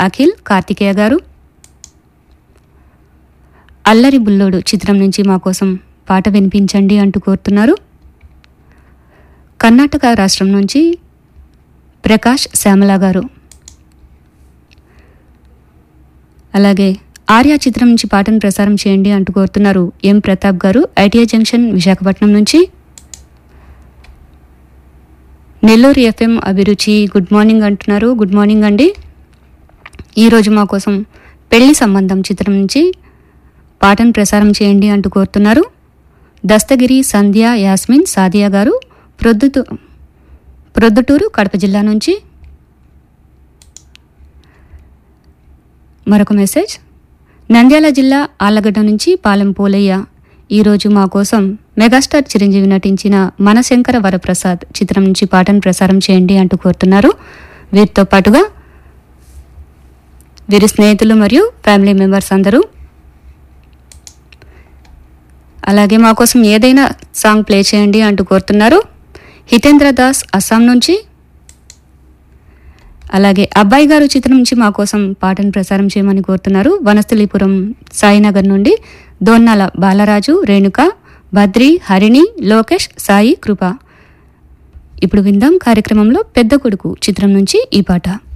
అఖిల్ కార్తికేయ గారు అల్లరి బుల్లోడు చిత్రం నుంచి మా కోసం పాట వినిపించండి అంటూ కోరుతున్నారు కర్ణాటక రాష్ట్రం నుంచి ప్రకాష్ శ్యామల గారు అలాగే ఆర్య చిత్రం నుంచి పాటను ప్రసారం చేయండి అంటూ కోరుతున్నారు ఎం ప్రతాప్ గారు ఐటీఐ జంక్షన్ విశాఖపట్నం నుంచి Nellore FM Abhiruchi good morning అంటున్నారు గుడ్ మార్నింగ్ అండి ఈరోజు మా కోసం పెళ్లి సంబంధం చిత్రం నుంచి పాటను ప్రసారం చేయండి అంటూ కోరుతున్నారు దస్తగిరి సంధ్య యాస్మిన్ సాదియా గారు ప్రొద్దుతూ ప్రొద్దుటూరు కడప జిల్లా నుంచి మరొక మెసేజ్ నంద్యాల జిల్లా ఆళ్లగడ్డ నుంచి పాలెం పోలయ్య ఈరోజు మా కోసం మెగాస్టార్ చిరంజీవి నటించిన మనశంకర వరప్రసాద్ చిత్రం నుంచి పాటను ప్రసారం చేయండి అంటూ కోరుతున్నారు వీరితో పాటుగా వీరి స్నేహితులు మరియు ఫ్యామిలీ మెంబర్స్ అందరూ అలాగే మా కోసం ఏదైనా సాంగ్ ప్లే చేయండి అంటూ కోరుతున్నారు హితేంద్ర దాస్ అస్సాం నుంచి అలాగే అబ్బాయి గారు చిత్రం నుంచి మా కోసం పాటను ప్రసారం చేయమని కోరుతున్నారు వనస్థలీపురం సాయినగర్ నుండి దోన్నాల బాలరాజు రేణుక బద్రి హరిణి లోకేష్ సాయి కృప ఇప్పుడు విందాం కార్యక్రమంలో పెద్ద కొడుకు చిత్రం నుంచి ఈ పాట